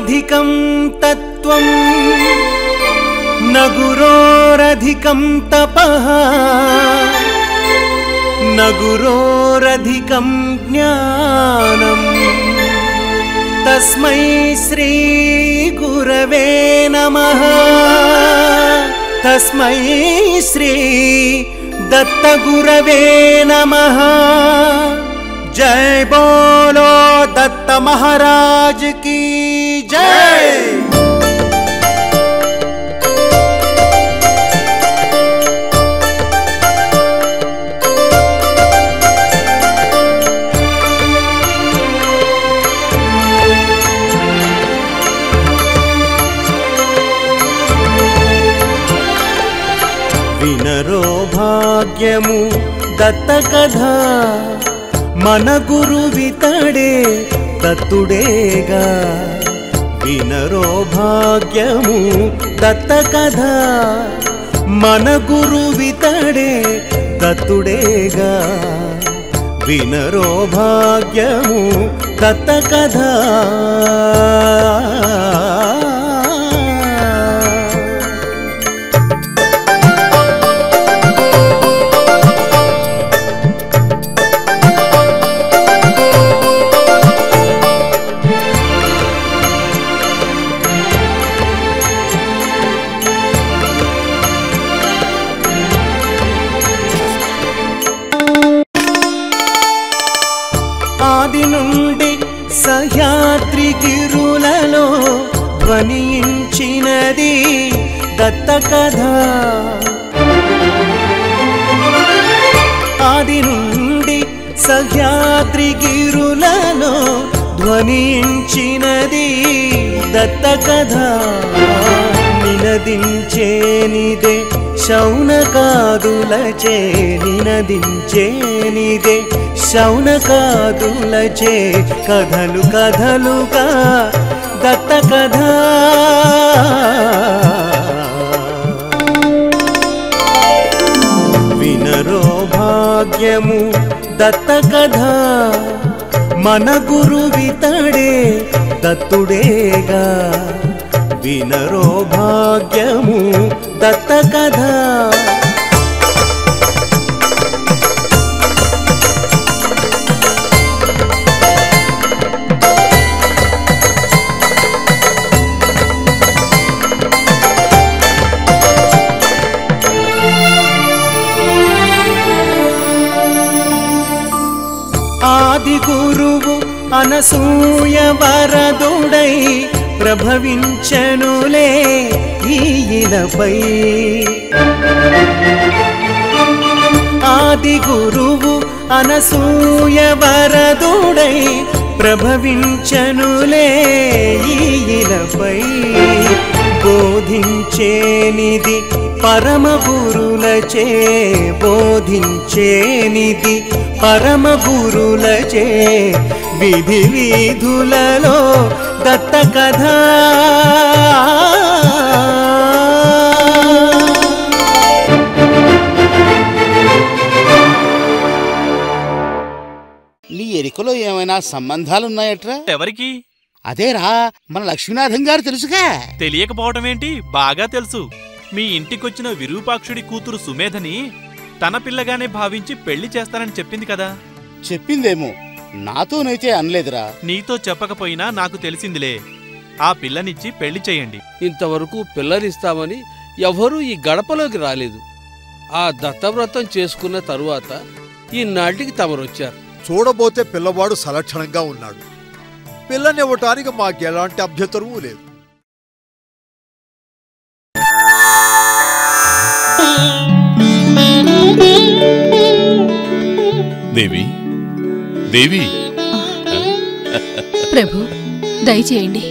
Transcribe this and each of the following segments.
గురోరధికం తత్వం न गुरोरधिकं तपः न गुरोरधिकं ज्ञानम् तस्मै श्रीगुरवे नमः तस्मै श्री दत्तगुरवे नमः जय बोलो दत्त महाराज की जय వినరో భాగ్యము దత్త కథ మన గురువితడే దత్తుడేగా వినరో భాగ్యము దత్త కథ మన గురువితడే దత్తుడేగా వినరో భాగ్యము దత్త కథ ఆది నుండి సహ్యాద్రి గిరులలో ధ్వనించినది దత్త కథ ఆది నుండి సహ్యాద్రి గిరులలో ధ్వనించినది దత్త కథ నినదించేనిదే శౌనకాదులచే నినదించేనిదే శౌనకాదులచే కథలు కథలుగా దత్త కథ వినరో భాగ్యము దత్త కథ మన గురువితడే దత్తుడేగా వినరో భాగ్యము దత్త కథ ఆది గురువు అనసూయ వరదుడై ప్రభవించనులే ఈయనపై ఆది గురువు అనసూయ వరదుడై ప్రభవించనులే ఈయనపై బోధించేనిది పరమ గురులచే బోధించేనిది పరమ గురులచే విధి వీధులలో దత్త కథ నీ ఎరికలో ఏమైనా సంబంధాలున్నాయట్రా ఎవరికి అదేరా మన లక్ష్మీనాథం గారు తెలుసుగా తెలియకపోవటం ఏంటి బాగా తెలుసు మీ ఇంటికొచ్చిన విరూపాక్షుడి కూతురు సుమేధని తన పిల్లగానే భావించి పెళ్లి చేస్తానని చెప్పింది కదా చెప్పిందేమో నాతోనైతే అనలేదురా నీతో చెప్పకపోయినా నాకు తెలిసిందిలే ఆ పిల్లనిచ్చి పెళ్లి చేయండి ఇంతవరకు పిల్లనిస్తామని ఎవరూ ఈ గడపలోకి రాలేదు ఆ దత్తవ్రతం చేసుకున్న తరువాత ఈనాటికి తమరొచ్చారు చూడబోతే పిల్లవాడు సలక్షణంగా ఉన్నాడు పిల్లనివ్వటానికి మాకెలాంటి అభ్యంతరమూ లేదు దేవి దేవి ప్రభు దయచేయండి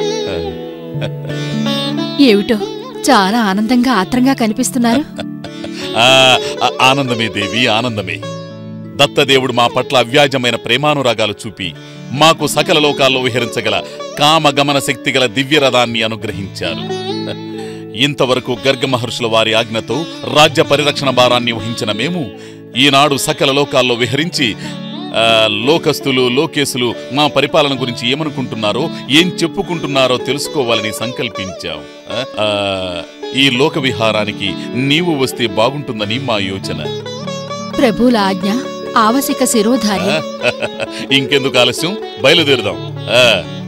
ఏమిటో చాలా ఆనందంగా ఆత్రంగా కనిపిస్తున్నారు ఆ, ఆ- ఆనందమే దేవి ఆనందమే దత్తదేవుడు మా పట్ల అవ్యాజమైన ప్రేమానురాగాలు చూపి మాకు సకల లోకాల్లో విహరించగల కామగమన శక్తి గల దివ్యరథాన్ని అనుగ్రహించారు ఇంతవరకు గర్గ మహర్షుల వారి ఆజ్ఞతో రాజ్య పరిరక్షణ భారాన్ని వహించిన మేము ఈనాడు సకల లోకాల్లో విహరించి ఆ, లోకస్తులు లోకేశులు మా పరిపాలన గురించి ఏమనుకుంటున్నారో ఏం చెప్పుకుంటున్నారో తెలుసుకోవాలని సంకల్పించాం ఆ, ఆ, ఈ లోక విహారానికి నీవు వస్తే బాగుంటుందని మా యోచన ప్రభువుల ఆజ్ఞ ఆవశ్యక శిరోధారి ఇంకెందుకు ఆలస్యం బయలుదేరుదాం ఆ,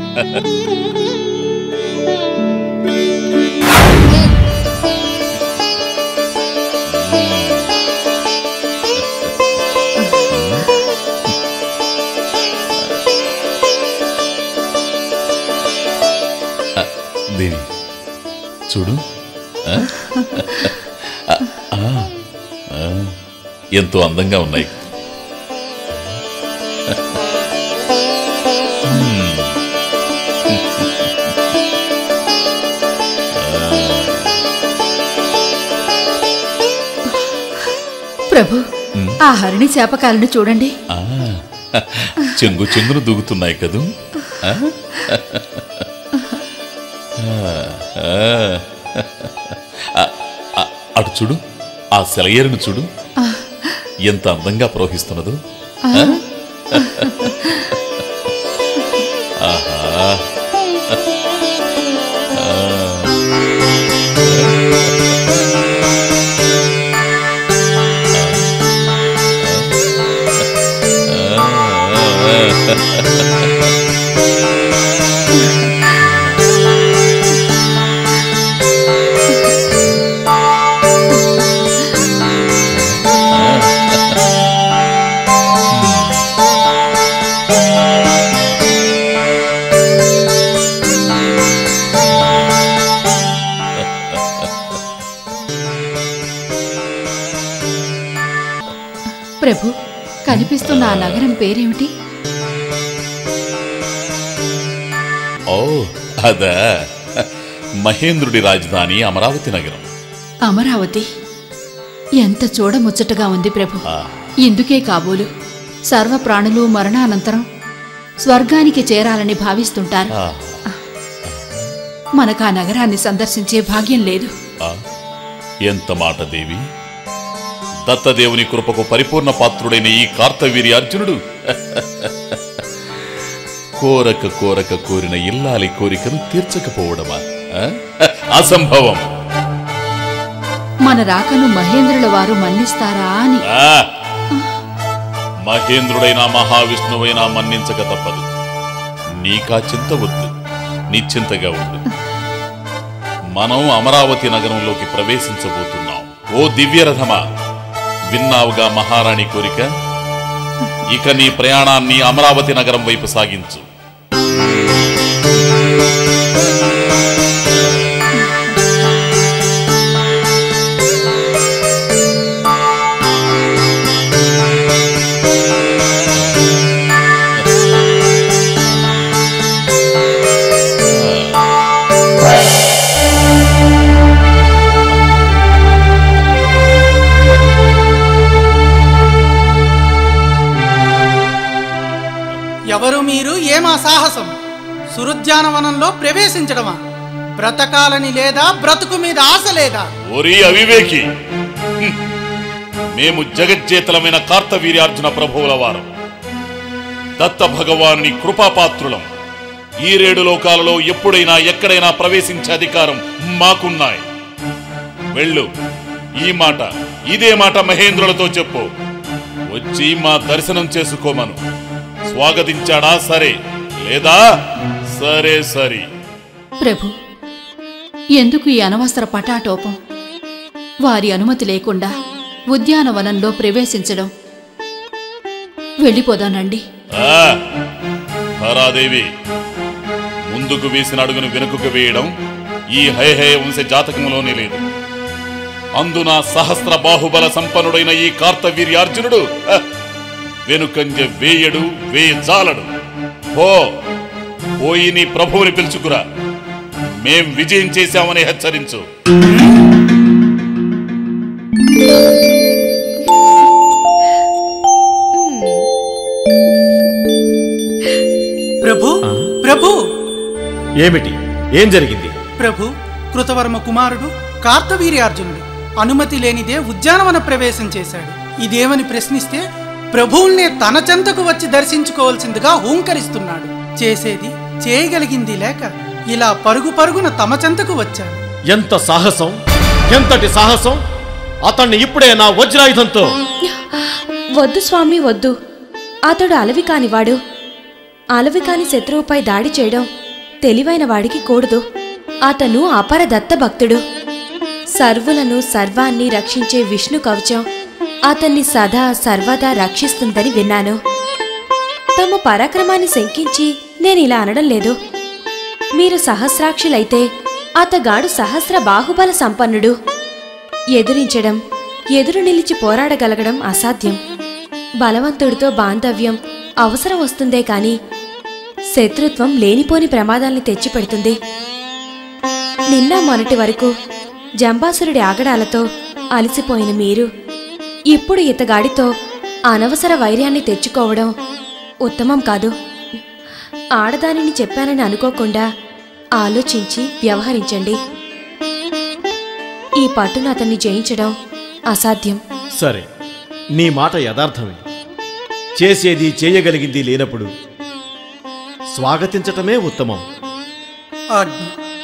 దేవి చూడు ఆ? ఆ, ఆ, ఆ, ఎంతో అందంగా ఉన్నాయి ప్రభు ఆ హరిణి చేపకాలను చూడండి ఆ, చెంగు చెంగును దూకుతున్నాయి కదూ ఆ? ఆ, ఆ, ఆ, అటు చూడు ఆ సెలయేరును చూడు ఎంత అందంగా ప్రవహిస్తున్నదో ఆ? ఆహా ప్రభు కనిపిస్తున్న ఆ నగరం పేరేమిటి ఓ అదా మహేంద్రుడి రాజధాని అమరావతి నగరం అమరావతి ఎంత చూడముచ్చటగా ఉంది ప్రభు ఆ, ఇందుకే కాబోలు సర్వ ప్రాణులు మరణానంతరం స్వర్గానికి చేరాలని భావిస్తుంటారు ఆ, మనకు ఆ నగరాన్ని సందర్శించే భాగ్యం లేదు ఆ. ఎంత మాట దేవి దత్తదేవుని కృపకు పరిపూర్ణ పాత్రుడైన ఈ కార్తవీర్య అర్జునుడు కోరక కోరక కోరిన ఇల్లాలి కోరికను తీర్చకపోవడమా ఆ? అసంభవం మన రాకను మహేంద్రుల వారు మన్నిస్తారా అని ఆ! మహేంద్రుడైన మహావిష్ణువైన మన్నించక తప్పదు నీకా చింత వద్దు నిశ్చింతగా ఉండు మనం అమరావతి నగరంలోకి ప్రవేశించబోతున్నాం ఓ దివ్యరథమా విన్నావుగా మహారాణి కోరిక ఇక నీ ప్రయాణాన్ని అమరావతి నగరం వైపు సాగించు ఎవరు మీరు ఏమా సాహసం సురుద్యానవనంలో ప్రవేశించడమా బ్రతకాలని లేదా బ్రతుకు మీద ఆశ లేదా ఓరి అవివేకి హ్మ్. మేము జగజ్జేతలమైన కార్తవీర్యార్జున ప్రభువుల వారం దత్త భగవానుని కృపాపాత్రులం ఈ రేడు లోకాలలో ఎప్పుడైనా ఎక్కడైనా ప్రవేశించే అధికారం మాకున్నాయి వెళ్ళు ఈ మాట ఇదే మాట మహేంద్రులతో చెప్పు వచ్చి మా దర్శనం చేసుకోమను స్వాగతించాడా సరే లేదా సరే సరి ప్రభు ఎందుకు ఈ అనవసర పటాటోపం వారి అనుమతి లేకుండా ఉద్యానవనంలో ప్రవేశించడం వెళ్ళిపోదానండి ఆ, తారాదేవి ముందుకు వేసిన అడుగును వెనుకకు వేయడం ఈ హైహయ వంశ జాతకంలోనే లేదు అందున సహస్ర బాహుబల సంపన్నుడైన ఈ కార్తవీర్యార్జునుడు హ, వెనుకంజ వేయడు వేయజాలడు పో పోయి నీ ప్రభువుని పిలుచుకురా మేం విజయం చేశామని హెచ్చరించు ప్రభు ప్రభు ఏమిటి ఏం జరిగింది ప్రభు కృతవర్మ కుమారుడు కార్తవీర్యార్జునుడు అనుమతి లేనిదే ఉద్యానవన ప్రవేశం చేశాడు ఇదేమని ప్రశ్నిస్తే ప్రభువుల్నే తన చెంతకు వచ్చి దర్శించుకోవాల్సిందిగా హూంకరిస్తున్నాడు చేసేది చేయగలిగింది లేక ఇలా పరుగు పరుగున తమ చెంతకు వచ్చాను ఎంత సాహసం ఎంతటి సాహసం అతన్ని ఇప్పుడే నా వజ్రాయుధంతో వద్దు స్వామి వద్దు అతడు అలవి కానివాడు అలవి కాని శత్రువుపై దాడి చేయడం తెలివైన వాడికి కూడదు అతను అపర దత్తభక్తుడు సర్వులను సర్వాన్ని రక్షించే విష్ణు కవచం అతన్ని సదా సర్వదా రక్షిస్తుందని విన్నాను తమ పరాక్రమాన్ని శంకించి నేనిలా అనడం లేదు మీరు సహస్రాక్షులైతే అతగాడు సహస్ర బాహుబల సంపన్నుడు ఎదిరించడం ఎదురు నిలిచి పోరాడగలగడం అసాధ్యం బలవంతుడితో బాంధవ్యం అవసరం వస్తుందే కాని శత్రుత్వం లేనిపోని ప్రమాదాల్ని తెచ్చిపెడుతుంది నిన్న మొన్నటి వరకు జంబాసురుడి ఆగడాలతో అలసిపోయిన మీరు ఇప్పుడు ఇతగాడితో అనవసర వైర్యాన్ని తెచ్చుకోవడం ఉత్తమం కాదు ఆడదానిని చెప్పానని అనుకోకుండా ఆలోచించి వ్యవహరించండి ఈ పట్టును అతన్ని జయించడం అసాధ్యం సరే నీ మాట యథార్థమే చేసేది చేయగలిగింది లేనప్పుడు స్వాగతించటమే ఉత్తమం ఆజ్ఞ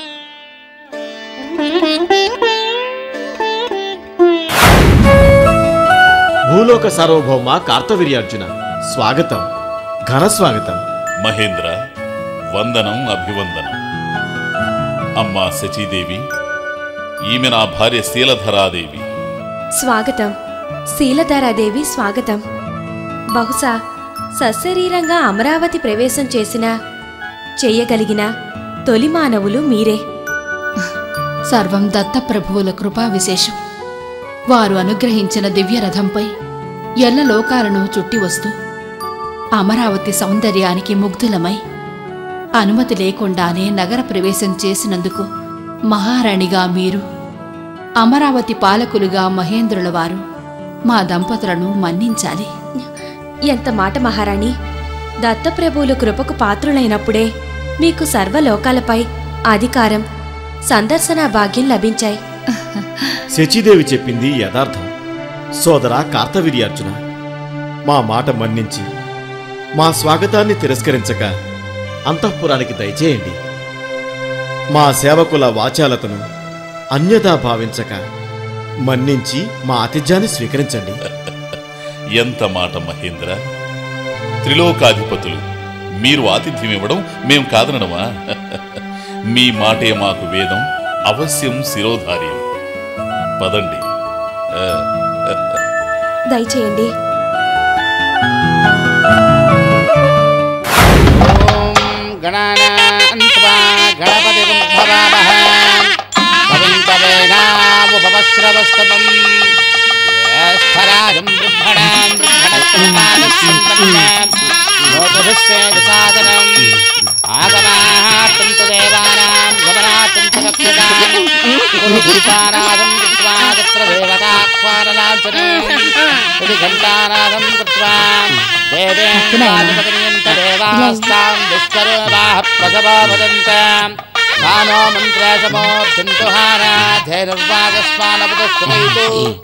భూలోక సార్వభౌమ కార్తవీర్యార్జున స్వాగతం ఘన స్వాగతం మహేంద్ర వందనం అభివందనం అమ్మా శచీదేవి ఈమె నా భార్య శీలధరాదేవి స్వాగతం శీలధారాదేవి స్వాగతం బహుశా సశరీరంగా అమరావతి ప్రవేశం చేసిన చెయ్యగలిగిన తొలి మానవులు మీరే సర్వం దత్తప్రభువుల కృపా విశేషం వారు అనుగ్రహించిన దివ్యరథంపై ఎల్ల లోకాలను చుట్టి వస్తూ అమరావతి సౌందర్యానికి ముగ్ధులమై అనుమతి లేకుండానే నగర ప్రవేశం చేసినందుకు మహారాణిగా మీరు అమరావతి పాలకులుగా మహేంద్రుల వారు మా దంపతులను మన్నించాలి ఎంత మాట మహారాణి దత్తప్రభువులు కృపకు పాత్రులైనప్పుడే మీకు సర్వలోకాలపై అధికారం సందర్శన భాగ్యం లభించాయి శచీదేవి చెప్పింది యథార్థం సోదరా కార్తవీర్యార్జున మా మాట మన్నించి మా స్వాగతాన్ని తిరస్కరించక అంతఃపురానికి దయచేయండి మా సేవకుల వాచాలతను అన్యదా భావించక మన్నించి మా ఆతిథ్యాన్ని స్వీకరించండి ఎంత మాట మహేంద్ర త్రిలోకాధిపతులు మీరు ఆతిథ్యం ఇవ్వడం మేం కాదనడమా మీ మాటే మాకు వేదం అవశ్యం శిరోధార్యం పదండి ఆ, దయచేయండి ఓం గణానాన్వా గణపతిం భవామహ కవిం కవేనాముపమశ్రవస్తమం జ్యేష్ఠరాజం బ్రహ్మణాం బ్రహ్మణస్పదానస్సంపన్నాం నోపభిశ్చేదసాదనం ఆగమాహార్తం తు దేవానాం గమనార్థం తు రక్షతాం కురు గురుపానాదం కృత్వా తత్ర దేవతాహ్వానలాంఛనం ఇది ఘంటానాదం కృత్వా దేవేంద్రాధిపతియంత దేవాస్తాం దుష్కరోవాః ప్రసవా వదంతాం మానో మంత్రేశమోర్జంతుహారాధైర్వాగస్మానపదస్వైతు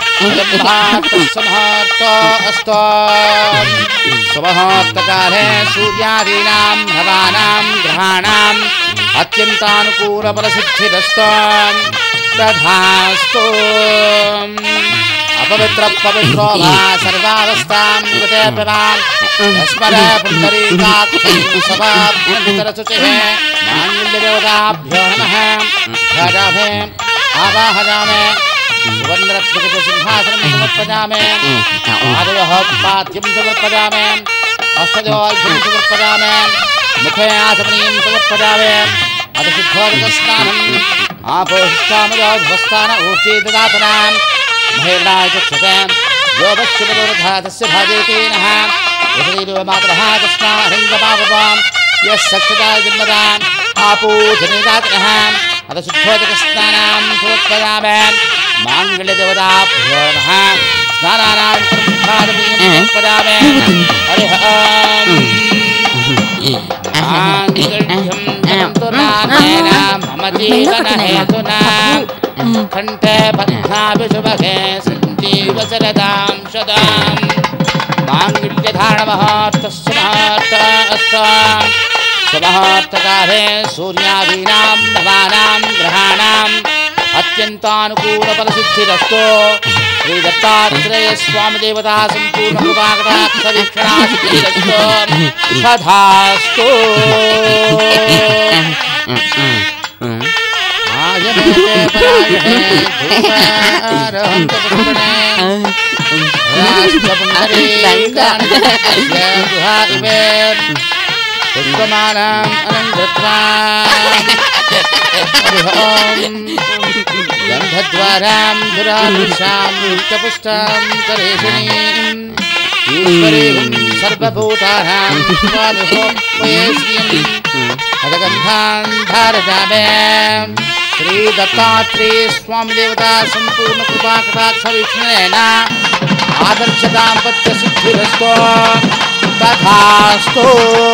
సమహూర్తో అస్తో సుమహూర్తకాలే సూర్యాదీనాం నవానాం గ్రహాణాం అత్యంతానుకూలబలసిద్ధిరస్తో తథాస్తు అపవిత్ర పవిత్రో వా సర్వావస్థాం గతే ప్రవాన్ యస్మర పుండరీకాక్షం సభాభ్యంతరశుచిః మాంగళ్యదేవతాభ్యో నమః ధ్యాయామే ఆవాహయామే సువర్ణరత్నగత సింహాసనం సమర్పయామే ఆదయోః పాద్యం సమర్పయామే హస్తజోల్భం సమర్పయామే ముఖే ఆసమనీయం సమర్పయామే అత శుద్ధోదక స్నానం ఆపోహిష్టామయోధ్వస్థాన ఊర్జీ దదాతనాం మహిళాయ చక్షతే యోగశ్చుపదోరథా తస్య భాజయతే నః యశరీరో మాతరः తస్మాహింగమాపవాం యः సక్షతాయ జన్మదాం ఆపూజనేదాతనः అత శుద్ధోదకస్నానాం సమర్పయామే మాంగళ్యదేవతాభ్యో నమः స్నానానంతరం భారతీయం సమర్పయామే హరి ఓం మాంగళ్యం జనంతు నానేన మమ జీవన హేతునా కంఠే బద్ధాభిషుభగే సంజీవ శరదాం శదాం माङ्गल्यधारणमहार्थस्य महार्थस्ताम् स्वमहार्थकाले सूर्यादीनां नवानां ग्रहाणाम् अत्यन्तानुकूलफलसिद्धिरस्तो श्रीदत्तात्रेयस्वामिदेवता सम्पूर्णकृपाकटाक्षवीक्षणास्तिरस्तो तथास्तु आयमेते परायणे धूपारहन्तपुष्पणे राष्ट्रपुण्डरीकाणिस्य गुहा इमे पुष्पमालाम् अनन्दत्वा गन्धद्वारां दुरादृशां नित्यपुष्टां करेशिणीम् ईश्वरीं सर्वभूतानां स्वानुभोपयेष्यम् अदगन्धान् भारतामे श्रीदत्तात्रेय स्वामिदेवता सम्पूर्णकृपाकटाक्षवीक्षणेन आदर्शदाम्पत्यसिद्धिरस्तो तथास्तु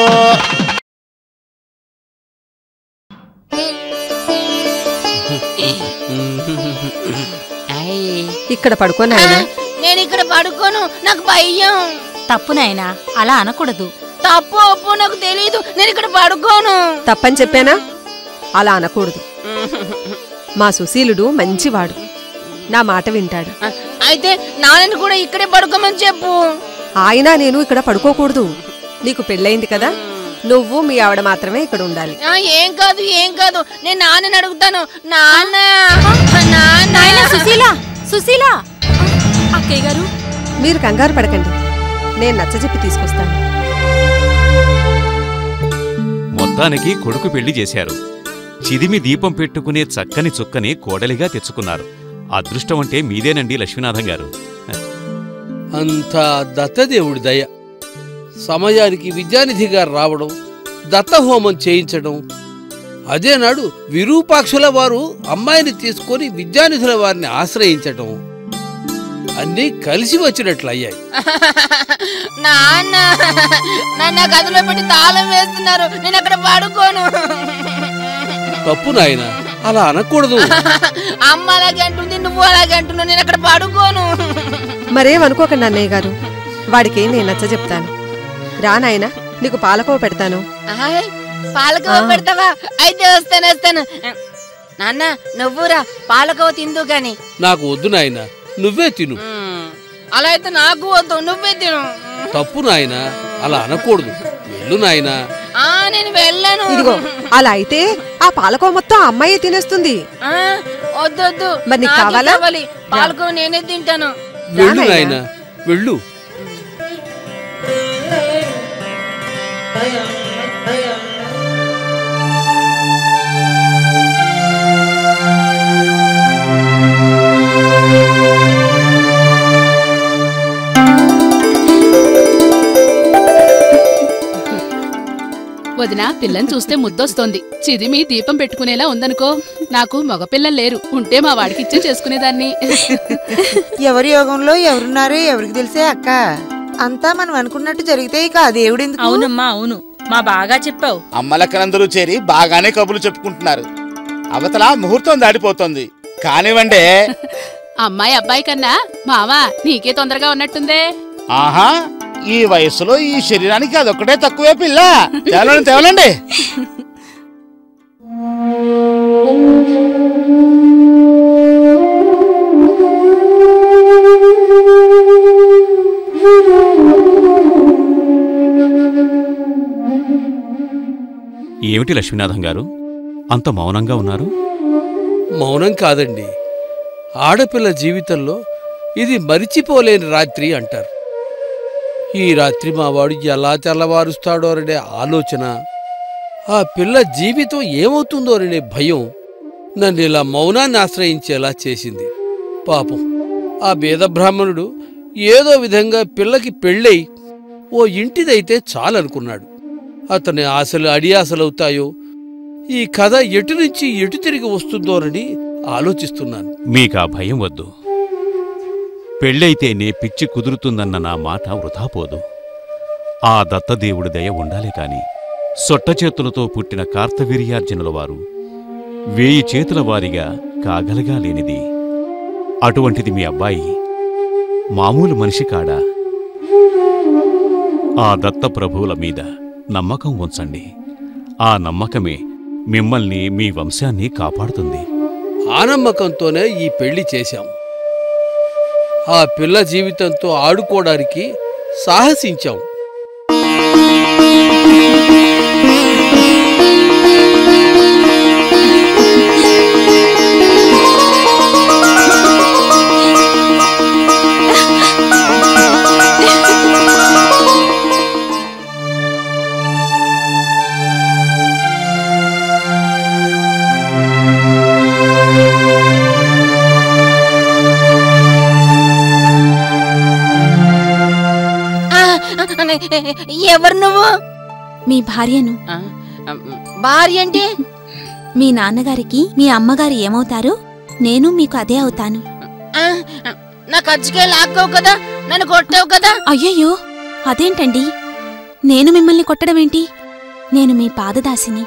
ఇక్కడ పడుకో నాయనా నేను ఇక్కడ పడుకోను నాకు భయం తప్పు నాయనా అలా అనకూడదు తప్పు ఒప్పు నాకు తెలియదు నేను ఇక్కడ పడుకోను తప్పని చెప్పానా అలా అనకూడదు మా సుశీలుడు మంచివాడు నా మాట వింటాడు అయితే నాన్నని కూడా ఇక్కడే పడుకోమని చెప్పు ఆయన నేను ఇక్కడ పడుకోకూడదు నీకు పెళ్ళయింది కదా నువ్వు మీ ఆవిడ మాత్రమే ఇక్కడ ఉండాలి ఆ, ఏం కాదు ఏం కాదు నేను నాన్నని అడుగుతాను నాన్న నాన్న సుశీల సుశీల అక్కయ్య గారు మీరు కంగారు పడకండి నేను నచ్చజెప్పి తీసుకొస్తాను మొత్తానికి కొడుకు పెళ్లి చేశారు చిదిమి దీపం పెట్టుకునే చక్కని చుక్కని కోడలిగా తెచ్చుకున్నారు అదృష్టం అంటే మీదేనండి లక్ష్మీనాథం గారు అంతా దత్తదేవుడి దయ సమయానికి విద్యానిధి గారు రావడం దత్తహోమం చేయించడం అదే నాడు విరూపాక్షుల వారు అమ్మాయిని తీసుకొని విద్యానిధుల వారిని ఆశ్రయించటం అన్నీ కలిసి వచ్చినట్లు అయ్యాయి నాన్న నన్ను ఆ గదిలో పెట్టి తాళం వేస్తున్నారు నేను అక్కడ పడుకోను తప్పు నాయన అలా అనకూడదు అమ్మ అలాగే అంటుంది నువ్వు అలాగే అంటున్నావు నేను అక్కడ పడుకోను మరేమనుకోకండి అన్నయ్య గారు వాడికి నేను నచ్చ చెప్తాను రా నాయనా నీకు పాలకోవ పెడతాను ఆయ్, పాలకోవ పెడతావా అయితే వస్తాను వస్తాను నాన్న నువ్వురా పాలకోవ తిందు గాని నాకు వద్దు నాయన నువ్వే తిను అలా అయితే నాకు వద్దు నువ్వే తిను తప్పు నాయన అలా అనకూడదు వెళ్ళు నాయనా ఆ నేను వెళ్ళను ఇదిగో అలా అయితే ఆ పాలకోవ మొత్తం ఆ అమ్మాయే తినేస్తుంది ఆ, వద్దు వద్దు మరి నీకు నాకే కావాలా? కావాలి పాలకోవ నేనే తింటాను వెళ్ళు నాయన వెళ్ళు వదిన పిల్లని చూస్తే ముద్దొస్తోంది చిదిమి దీపం పెట్టుకునేలా ఉందనుకో నాకు మగపిల్లలు లేరు ఉంటే మా వాడికిచ్చే చేసుకునేదాన్ని ఎవరి యోగంలో ఎవరున్నారో ఎవరికి తెలిసే అక్క అంతా మనం అనుకున్నట్టు జరిగితే ఇక ఆ దేవుడెందుకు అవునమ్మా అవును మా బాగా చెప్పావు అమ్మలక్కనందరూ చేరి బాగానే కబుర్లు చెప్పుకుంటున్నారు అవతల ముహూర్తం దాడిపోతుంది కానివ్వండి అమ్మాయి అబ్బాయి కన్నా మావా నీకే తొందరగా ఉన్నట్టుందే ఆహా ఈ వయసులో ఈ శరీరానికి అదొక్కటే తక్కువే పిల్ల తేవలండి తేవలండి ఏమిటి లక్ష్మీనాథం గారు అంత మౌనంగా ఉన్నారు మౌనం కాదండి ఆడపిల్ల జీవితంలో ఇది మరిచిపోలేని రాత్రి అంటారు ఈ రాత్రి మా వాడు ఎలా తెల్లవారుస్తాడోననే ఆలోచన ఆ పిల్ల జీవితం ఏమవుతుందోననే భయం నన్ను ఇలా మౌనాన్ని ఆశ్రయించేలా చేసింది పాపం ఆ బేద బ్రాహ్మణుడు ఏదో విధంగా పిల్లకి పెళ్ళై ఓ ఇంటిదైతే చాలనుకున్నాడు అతని ఆశలు అడియాసలవుతాయో ఈ కథ ఎటు నుంచి ఎటు తిరిగి వస్తుందోనని ఆలోచిస్తున్నాను మీకా భయం వద్దు పెళ్ళైతేనే పిచ్చి కుదురుతుందన్న నా మాట వృధా పోదు ఆ దత్తదేవుడి దయ ఉండాలే కాని సొట్ట చేతులతో పుట్టిన కార్తవీర్యార్జునుల వారు వేయి చేతుల వారిగా కాగలగా లేనిది అటువంటిది మీ అబ్బాయి మామూలు మనిషి కాడా ఆ దత్తప్రభువుల మీద నమ్మకం ఉంచండి ఆ నమ్మకమే మిమ్మల్ని మీ వంశాన్ని కాపాడుతుంది ఆ నమ్మకంతోనే ఈ పెళ్లి చేశాం ఆ పిల్ల జీవితంతో ఆడుకోవడానికి సాహసించాం ఆ, ఎవరు నువ్వు మీ భార్యను భార్య అంటే మీ నాన్నగారికి మీ అమ్మగారు ఏమవుతారు నేను మీకు అదే అవుతాను ఆ, నా కజ్జికాయ లాక్కావు కదా నన్ను కొట్టావు కదా అయ్యయ్యో అదేంటండి నేను మిమ్మల్ని కొట్టడమేంటి నేను మీ పాదదాసిని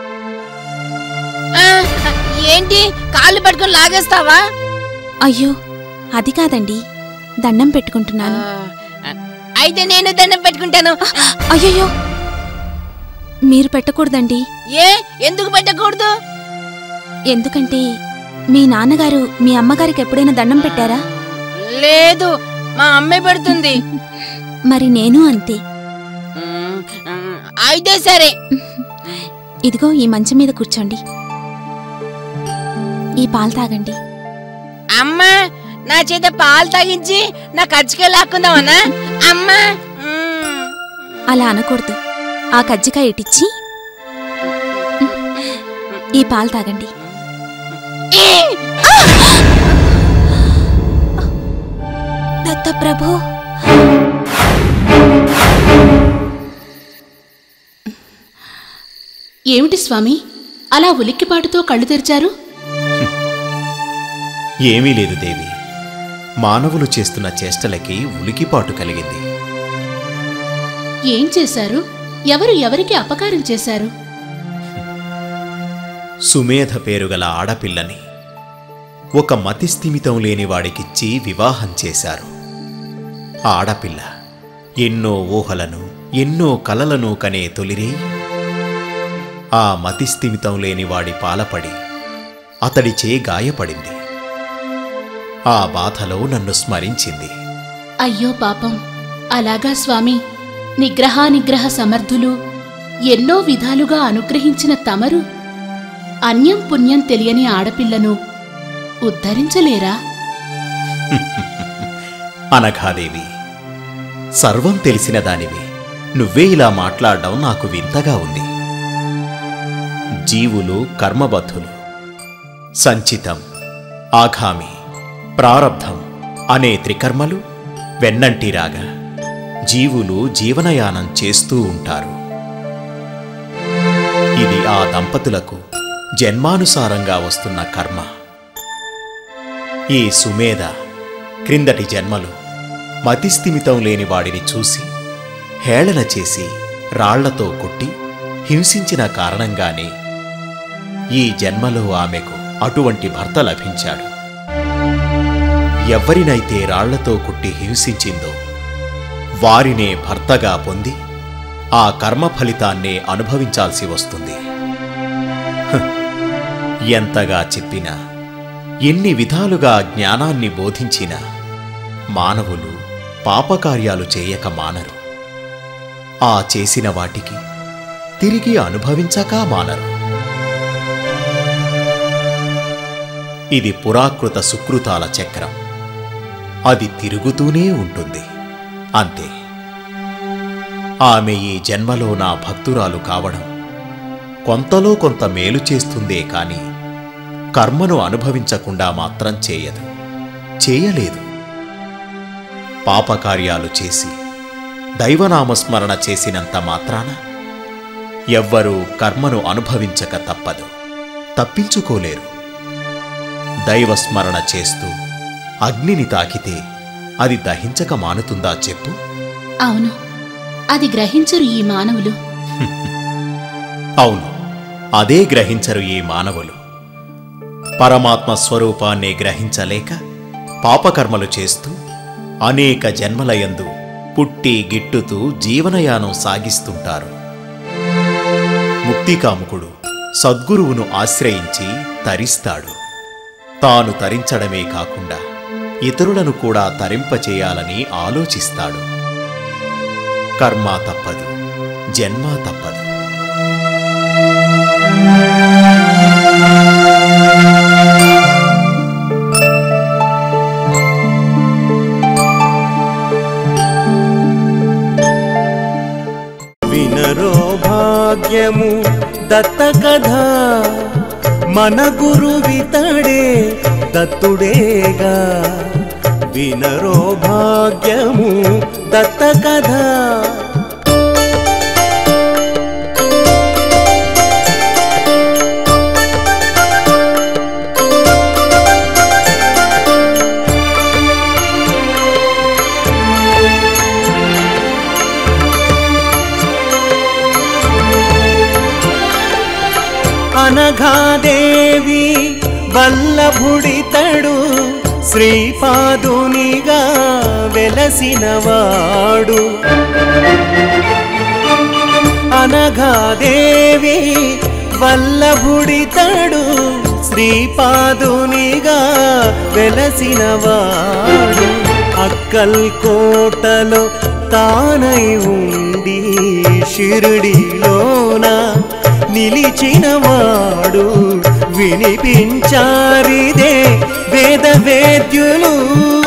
ఆ, ఏంటి కాళ్ళు పట్టుకొని లాగేస్తావా అయ్యో అది కాదండి దండం పెట్టుకుంటున్నాను అయితే నేను దండం పెట్టుకుంటాను అయ్యయ్యో మీరు పెట్టకూడదండి ఏ ఎందుకు పెట్టకూడదు ఎందుకంటే మీ నాన్నగారు మీ అమ్మగారికి ఎప్పుడైనా దండం పెట్టారా లేదు మా అమ్మే పెడుతుంది మరి నేను అంతే అయితే సరే ఇదిగో ఈ మంచం మీద కూర్చోండి ఈ పాలు తాగండి అమ్మా నా చేత పాలు తాగించి నా కజ్జికాయ లాక్కుందామన్నా అమ్మా అలా అనకూడదు ఆ కజ్జికాయ ఇటిచ్చి ఈ పాలు తాగండి దత్తప్రభు ఏమిటి స్వామి అలా ఉలిక్కిపాటుతో కళ్ళు తెరిచారు ఏమీ లేదు దేవి మానవులు చేస్తున్న చేష్టలకి ఉలికిపాటు కలిగింది ఏం చేశారు ఎవరు ఎవరికి అపకారం చేశారు సుమేధ పేరుగల ఆడపిల్లని ఒక మతిస్థిమితం లేని వాడికిచ్చి వివాహం చేశారు ఆడపిల్ల ఎన్నో ఊహలను ఎన్నో కలలను కనే తొలిరే ఆ మతిస్థిమితం లేని వాడి పాలపడి అతడిచే గాయపడింది ఆ బాధలో నన్ను స్మరించింది అయ్యో పాపం అలాగా స్వామి నిగ్రహానిగ్రహ సమర్థులు ఎన్నో విధాలుగా అనుగ్రహించిన తమరు అన్యం పుణ్యం తెలియని ఆడపిల్లను ఉద్ధరించలేరా అనఘాదేవి సర్వం తెలిసిన దానివి నువ్వే ఇలా మాట్లాడడం నాకు వింతగా ఉంది జీవులు కర్మబద్ధులు సంచితం ఆఘామి ప్రారబ్ధం అనే త్రికర్మలు వెన్నంటిరాగా జీవులు జీవనయానం చేస్తూ ఉంటారు ఇది ఆ దంపతులకు జన్మానుసారంగా వస్తున్న కర్మ ఈ సుమేధ క్రిందటి జన్మలో మతిస్థిమితం లేని వాడిని చూసి హేళన చేసి రాళ్లతో కొట్టి హింసించిన కారణంగానే ఈ జన్మలో ఆమెకు అటువంటి భర్త లభించాడు ఎవరినైతే రాళ్లతో కొట్టి హింసించిందో వారినే భర్తగా పొంది ఆ కర్మ ఫలితాన్నే అనుభవించాల్సి వస్తుంది హ్, ఎంతగా చెప్పినా ఎన్ని విధాలుగా జ్ఞానాన్ని బోధించినా మానవులు పాపకార్యాలు చేయక మానరు ఆ చేసిన వాటికి తిరిగి అనుభవించక మానరు ఇది పురాకృత సుకృతాల చక్రం అది తిరుగుతూనే ఉంటుంది అంతే ఆమె ఈ జన్మలో నా భక్తురాలు కావడం కొంతలో కొంత మేలు చేస్తుందే కాని కర్మను అనుభవించకుండా మాత్రం చేయదు చేయలేదు పాపకార్యాలు చేసి దైవనామస్మరణ చేసినంత మాత్రాన ఎవ్వరూ కర్మను అనుభవించక తప్పదు తప్పించుకోలేరు దైవస్మరణ చేస్తూ అగ్నిని తాకితే అది దహించక మానుతుందా చెప్పు అవును అది గ్రహించరు ఈ మానవులు అవును అదే గ్రహించరు ఈ మానవులు పరమాత్మ స్వరూపాన్ని గ్రహించలేక పాపకర్మలు చేస్తూ అనేక జన్మలయందు పుట్టి గిట్టుతూ జీవనయానం సాగిస్తుంటారు ముక్తికాముకుడు సద్గురువును ఆశ్రయించి తరిస్తాడు తాను తరించడమే కాకుండా ఇతరులను కూడా తరింపచేయాలని ఆలోచిస్తాడు కర్మ తప్పదు జన్మ తప్పదు వినరో భాగ్యము దత్త కథ మన గురువితడే దత్తుడేగా వినరో భాగ్యము దత్త కథ అనఘాదేవి వల్లభుడితడు శ్రీపాదునిగా వెలసినవాడు అనఘాదేవి వల్లభుడితడు శ్రీపాదునిగా వెలసినవాడు అక్కల్ కోటలో తానై ఉండి షిరుడిలోన నిలిచినవాడు వినిపించారిదే వేద వేద్యులు